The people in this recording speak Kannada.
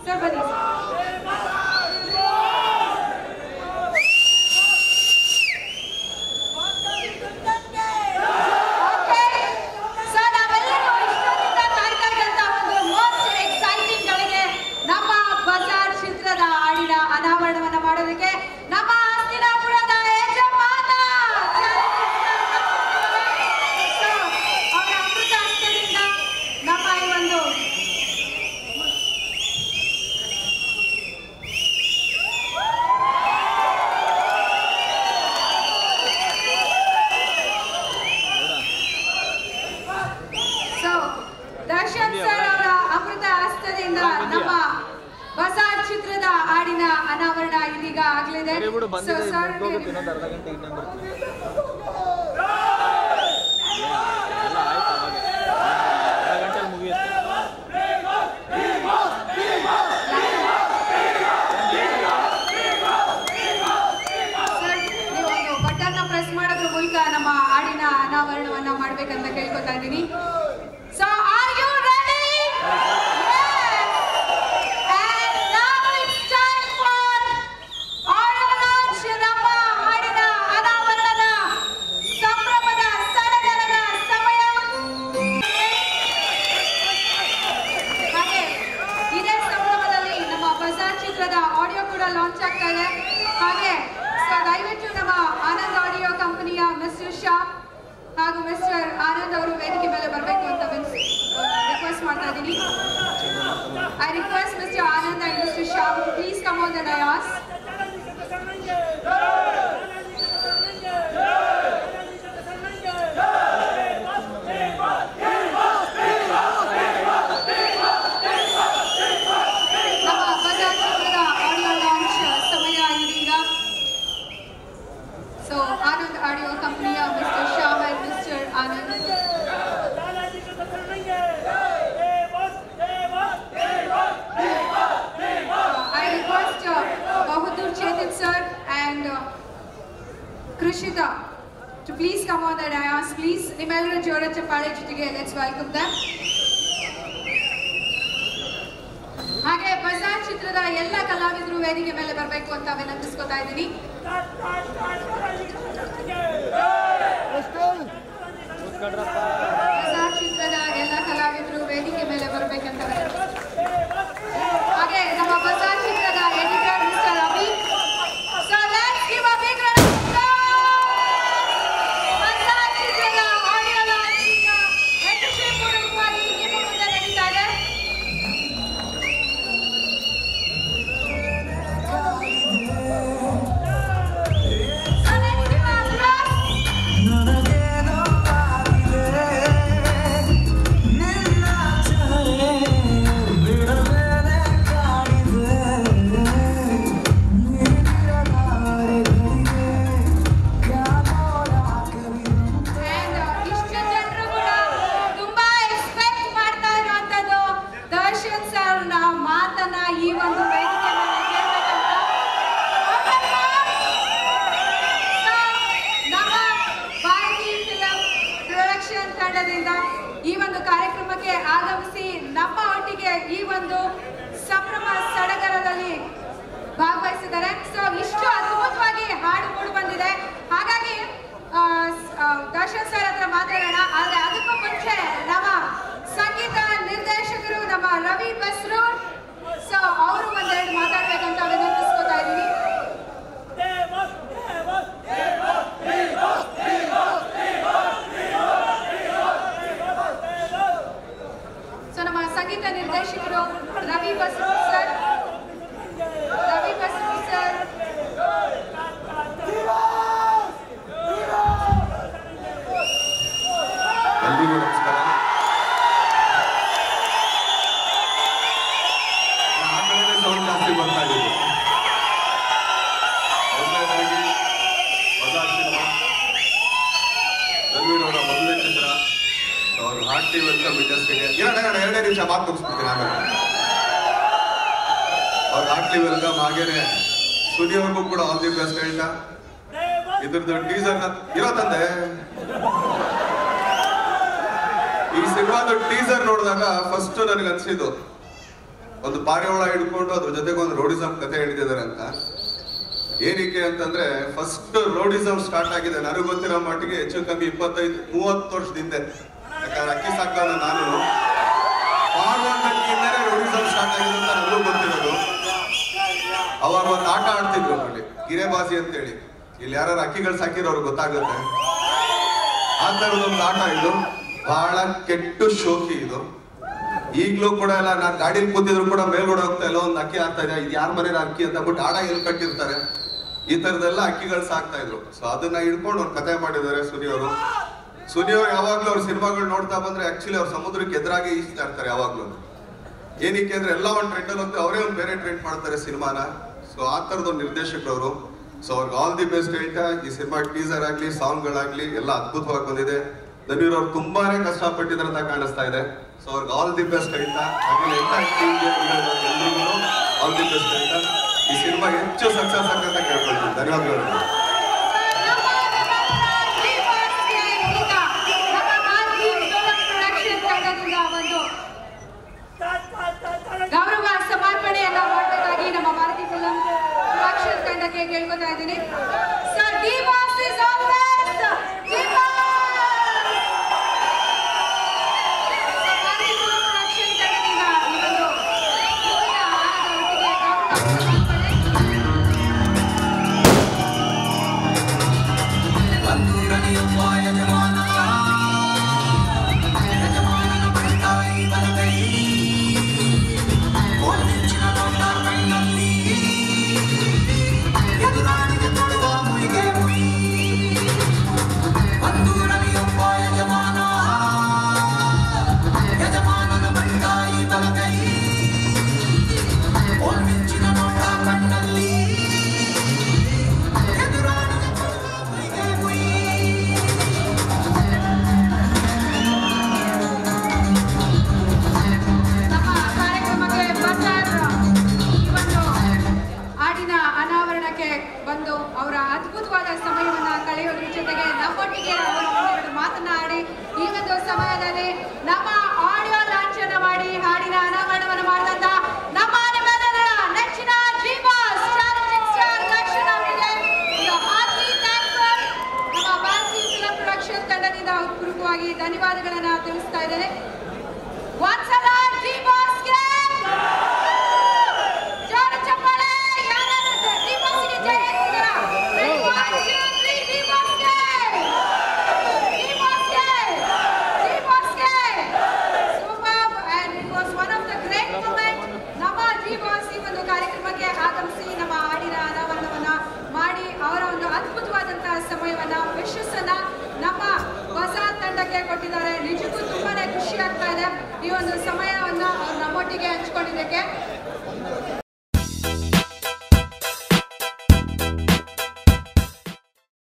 ಸರ್ ಬನ್ನಿ ಸರ್ Okay. So ನಾವೆಲ್ಲರೂ ಇಷ್ಟೊತ್ತಿಂದ ಕಾಯ್ತಾ ಇದ್ದಂತ ಒಂದು most exciting ಗಳಿಗೆ ನಮ್ಮ ಬಜಾರ್ ಚಿತ್ರದ ಹಾಡಿನ ಅನಾವರಣವನ್ನ ಮಾಡೋದಕ್ಕೆ ನಮ್ಮ ಹಸ್ತಿನಾಪುರದ ಯಜಮಾನ So, ಅವರ ಅಮೃತ ಹಸ್ತದಿಂದ ನಮ್ಮ ಈ ಒಂದು ಸೊ ದರ್ಶನ್ ಸರ್ ಅವರ ಅಮೃತ ಹಸ್ತದಿಂದ ನಮ್ಮ ಬಜಾರ್ ಚಿತ್ರದ ಹಾಡಿನ ಅನಾವರಣ ಇದೀಗ ಆಗ್ಲಿದೆ ಬಿಡು ಸೊ ಬಂದಿದೆ ಸರ್ ಮುಗ್ದೋಗುತ್ತೆ ಇನ್ನೊಂದು ಅರ್ಧ ಗಂಟೆ ಇನ್ನೊಂದು ಬರ್ತೀನಿ ಎಲ್ಲ ಆಯ್ತು ಅವಾಗ ಅರ್ಧ ಗಂಟೆಲಿ ಮುಗಿಯುತ್ತೆ ಸರ್ ನೀವು ಒಂದು ಬಟನ್ನ ಪ್ರೆಸ್ ಮಾಡೋದ್ರ ಮೂಲಕ ನಮ್ಮ ಹಾಡಿನ ಅನಾವರಣವನ್ನ ಮಾಡ್ಬೇಕಂತ ಕೇಳ್ಕೊತಾ ಇದ್ದೀನಿ so are you ready And now it's time for audio launch ನಮ್ಮ ಹಾಡಿನ ಅನಾವರಣದ ಸಂಭ್ರಮದ ಸಡಗರದ ಸಮಯ ಹಾಗೆ ಇದೇ ಸಂಭ್ರಮದಲ್ಲಿ ನಮ್ಮ ಬಜಾರ್ ಚಿತ್ರದ ಆಡಿಯೋ ಕೂಡ ಲಾಂಚ್ ಆಗ್ತಾ ಇದೆ ಹಾಗೆ ಸೊ ದಯವಿಟ್ಟು ನಮ್ಮ ಆನಂದ್ ಆಡಿಯೋ ಕಂಪನಿಯ ಮಿಸ್ಟರ್ ಶಾ ಹಾಗೂ ಮಿಸ್ಟರ್ ಆನಂದ್ ಅವರು ವೇದಿಕೆ ಮೇಲೆ ಬರಬೇಕು ಅಂತ ರಿಕ್ವೆಸ್ಟ್ ಮಾಡ್ತಾ ಇದ್ದೀನಿ I request mister Anand and mister Shah please come on the dais ನಮ್ಮ ಬಜಾರ್ ಚಿತ್ರದ ಆಡಿಯೋ ಲಾಂಚ್ ಸಮಯ ಇದೀಗ ಸೊ ಆನಂದ್ ಆಡಿಯೋ ಕಂಪನಿಯ mister Shah and mister Anand I request uh, Bahadur Chetan sir and uh, Krishita to please come on the dais, please. ನಿಮ್ಮೆಲ್ಲರ ಜೋರ ಚಪ್ಪಾಳೆ ಜೊತೆಗೆ ಲೆಟ್ಸ್ ವೆಲ್ಕಮ್ ದಮ್ ಹಾಗೆ ಬಜಾರ್ ಚಿತ್ರದ ಎಲ್ಲ ಕಲಾವಿದರು ವೇದಿಕೆ ಮೇಲೆ ಬರಬೇಕು ಅಂತ ವಿನಂತಿಸ್ಕೊತಾ ಇದ್ದೀನಿ ಬಜಾರ್ ಚಿತ್ರದ ಎಲ್ಲ ಕಲಾವಿದರು ವೇದಿಕೆ ಮೇಲೆ ಬರಬೇಕಂತ ವಿನಂತಿಸ್ಕೊತಾ ಹಾಗೆ ನಮ್ಮ ಬಜಾರ್ ಚಿತ್ರದ editor mister Ravi so let's give a big round Bazaar ಚಿತ್ರದ ಆಡಿಯೋ ಲಾಂಚ್ ಈಗ ಯಶಸ್ವಿಪೂರ್ವಕವಾಗಿ ನಿಮ್ಮ ಮುಂದೆ ನಡೀತಾ ಇದೆ So let's give a applause. And, uh, ಇಷ್ಟು ಜನರು ಕೂಡ ತುಂಬಾ ಎಕ್ಸ್ಪೆಕ್ಟ್ ಮಾಡ್ತಾ ಇರುವಂತದ್ದು ದರ್ಶನ್ ಸರ್ ನ ಮಾತನ್ನ ಈ ಒಂದು ವೇದಿಕೆ ಮೇಲೆ ಕೇಳ್ಬೇಕಂತ. ಹೌದಲ್ವಾ? So, ನಮ್ಮ ಭಾರತಿ ಫಿಲಂ ಪ್ರೊಡಕ್ಷನ್ ತಂಡದಿಂದ ಈ ಒಂದು ಕಾರ್ಯಕ್ರಮಕ್ಕೆ ಆಗಮಿಸಿ ನಮ್ಮ ಒಟ್ಟಿಗೆ ಈ ಒಂದು ಸಂಭ್ರಮ ಸಡಗರದಲ್ಲಿ ಭಾಗವಹಿಸಿದ್ದಾರೆ ಸೊ ಇಷ್ಟು ಅದ್ಭುತವಾಗಿ ಹಾಡು ಮೂಡಿ ಬಂದಿದೆ ಹಾಗಾಗಿ ಆ, ಸ್- ಆ, ದರ್ಶನ್ ಸರ್ ಹತ್ರ ಮಾತಾಡೋಣ ಆದ್ರೆ ಅದಕ್ಕೂ ಮುಂಚೆ ನಮ್ಮ ಸಂಗೀತ ನಿರ್ದೇಶಕರು ನಮ್ಮ ರವಿ ಬಸ್ರು ಸೊ ಅವರು ಒಂದೆರಡು ಮಾತಾಡ್ಬೇಕಂತ ವಿನಂತಿಸ್ಕೊತಾ ಇದ್ದೀನಿ ಸೊ ನಮ್ಮ ಸಂಗೀತ ನಿರ್ದೇಶಕರು ರವಿ ಬಸ್ರು ಸರ್ ರವಿ ಬಸ್ರು ಸರ್ ಎಲ್ರಿಗೂ ನಮಸ್ಕಾರ ಆ ಕಡೆನೇ ಸೌಂಡ್ ಜಾಸ್ತಿ ಬರ್ತಾ ಇದೆ ಮೊದಲನೇದಾಗಿ ಬಜಾರ್ ಸಿನಿಮಾ ರವಿರವರ ಮೊದಲನೇ ಚಿತ್ರ ಅವರು ಹಾರ್ಟಿ ವೆಲ್ಕಮ್ ಇಂಡಸ್ಟ್ರಿಗೆ ಇರೋಣ ಎರಡೇ ನಿಮಿಷ ಮಾತು ಮುಗಿಸ್ಬಿಡ್ತೀನಿ ಆಮೇಲೆ ಅವ್ರ ಹಾರ್ಟ್ಲಿ ವೆಲ್ಕಮ್ ಹಾಗೇನೆ ಸುನಿಯವ್ರಿಗೂ ಕೂಡ ಆಲ್ ದಿ ಬೆಸ್ಟ್ ಹೇಳ್ತಾ ಇದ್ರದ್ದು ಟೀಸರ್ ಇರೋ ತಂದೆ ಈ ಸಿನಿಮಾದ ಟೀಸರ್ ನೋಡಿದಾಗ ಫಸ್ಟ್ ನನಗೆ ಅನ್ಸಿದ್ದು ಒಂದು ಪಾರಿವಾಳ ಹಿಡ್ಕೊಂಡು ಅದ್ರ ಜೊತೆಗೆ ಒಂದು ರೋಡಿಸಮ್ ಕತೆ ಹೇಳಿದ್ದಾರೆ ಅಂತ ಏನಕ್ಕೆ ಅಂತಂದ್ರೆ ಫಸ್ಟ್ ರೋಡಿಸಮ್ ಸ್ಟಾರ್ಟ್ ಆಗಿದೆ ನನಗೆ ಗೊತ್ತಿರೋ ಮಟ್ಟಿಗೆ ಹೆಚ್ಚು ಕಮ್ಮಿ ಇಪ್ಪತ್ತೈದು ಮೂವತ್ತು ವರ್ಷದಿಂದ ಯಾಕಂದ್ರೆ ಅಕ್ಕಿ ಸಾಕೋನು ನಾನು ಪಾರ್ವಣ್ಣಕ್ಕಿಂದಲೇ ರೋಡಿಸಮ್ ಸ್ಟಾರ್ಟ್ ಆಗಿದೆ ಅಂತ ನನಗೂ ಗೊತ್ತಿರೋದು ಅವಾಗ ಒಂದು ಆಟ ಆಡ್ತಿದ್ರು ಅಲ್ಲಿ ಗಿರೆಬಾಸಿ ಅಂತೇಳಿ ಇಲ್ಲಿ ಯಾರು ಅಕ್ಕಿಗಳು ಸಾಕಿರೋರು ಗೊತ್ತಾಗುತ್ತೆ ಆ ತರದೊಂದು ಆಟ ಇದು ಬಹಳ ಕೆಟ್ಟು ಶೋಕಿ ಇದು ಈಗ್ಲೂ ಕೂಡ ಎಲ್ಲ ನಾನು ಗಾಡಿಲಿ ಕೂತಿದ್ರು ಕೂಡ ಮೇಲ್ಗಡೆ ಹೋಗ್ತಾ ಇಲ್ಲ ಒಂದು ಅಕ್ಕಿ ಆಗ್ತಾ ಇದೆ ಇದು ಯಾರ ಮನೆ ಅಕ್ಕಿ ಅಂತ ಬಿಟ್ಟು ಆಡ ಎಲ್ಲಿ ಕಟ್ಟಿರ್ತಾರೆ ಈ ತರದೆಲ್ಲ ಅಕ್ಕಿಗಳು ಸಾಕ್ತಾ ಇದ್ರು ಸೊ ಅದನ್ನ ಹಿಡ್ಕೊಂಡು ಒಂದು ಕತೆ ಮಾಡಿದ್ದಾರೆ ಸುನಿ ಅವರು ಸುನಿ ಅವ್ರು ಯಾವಾಗ್ಲೂ ಅವ್ರ ಸಿನಿಮಾಗಳು ನೋಡ್ತಾ ಬಂದ್ರೆ ಆಕ್ಚುಲಿ ಅವ್ರ ಸಮುದ್ರಕ್ಕೆ ಎದುರಾಗಿ ಈಜ್ತಾ ಇರ್ತಾರೆ ಯಾವಾಗ್ಲೂ ಏನಕ್ಕೆ ಅಂದ್ರೆ ಎಲ್ಲ ಒಂದು ಟ್ರೆಂಡ್ ಅಲ್ಲಿ ಹೋಗ್ತಾ ಅವರೇ ಒಂದು ಬೇರೆ ಟ್ರೆಂಡ್ ಮಾಡ್ತಾರೆ ಸಿನಿಮಾನ ಸೊ ಆ ತರದ ಒಂದು ನಿರ್ದೇಶಕರವರು ಸೊ ಅವ್ರಿಗೆ ಆಲ್ ದಿ ಬೆಸ್ಟ್ ಹೇಳ್ತಾ ಈ ಸಿನಿಮಾ ಟೀಸರ್ ಆಗ್ಲಿ ಸಾಂಗ್ ಗಳಾಗ್ಲಿ ಎಲ್ಲ ಅದ್ಭುತವಾಗಿ ಬಂದಿದೆ ಧನ್ವೀರ್ ಅವ್ರು ತುಂಬಾನೇ ಕಷ್ಟಪಟ್ಟಿದ್ದಾರೆ ಅಂತ ಕಾಣಿಸ್ತಾ ಇದೆ ಸೊ ಅವ್ರಿಗೆ ಆಲ್ ದಿ ಬೆಸ್ಟ್ ಹೇಳ್ತಾ ಆಮೇಲೆ ಎಲ್ಲ ಎಲ್ರಿಗೂ ಆಲ್ ದಿ ಬೆಸ್ಟ್ ಹೇಳ್ತಾ ಈ ಸಿನಿಮಾ ಹೆಚ್ಚು ಸಕ್ಸಸ್ ಆಗಂತ ಕೇಳ್ಕೊಳ್ತೀನಿ ಧನ್ಯವಾದಗಳು ನಮ್ಮ ನಮ್ಮನ್ನ ಶ್ರೀವಾಸ್ಗೆ ಈಗ ನಮ್ಮ ಗಾಂಧಿ ಫಿಲಂ ಪ್ರೊಡಕ್ಷನ್ ತಂಡದಿಂದ ಒಂದು ಗೌರವ ಸಮರ್ಪಣೆಯನ್ನ ಮಾಡಬೇಕಾಗಿ ನಮ್ಮ ಭಾರತಿ ಫಿಲಂ ಪ್ರೊಡಕ್ಷನ್ ತಂಡಕ್ಕೆ ಕೇಳ್ಕೊತಾ ಇದ್ದೀನಿ sir D boss is always the Bharathi film production ತಂಡದಿಂದ ಈ ಒಂದು ಹೂವಿನ ಹಾರದ ಒಟ್ಟಿಗೆ ಗೌರವ ಸಮರ್ಪಣೆ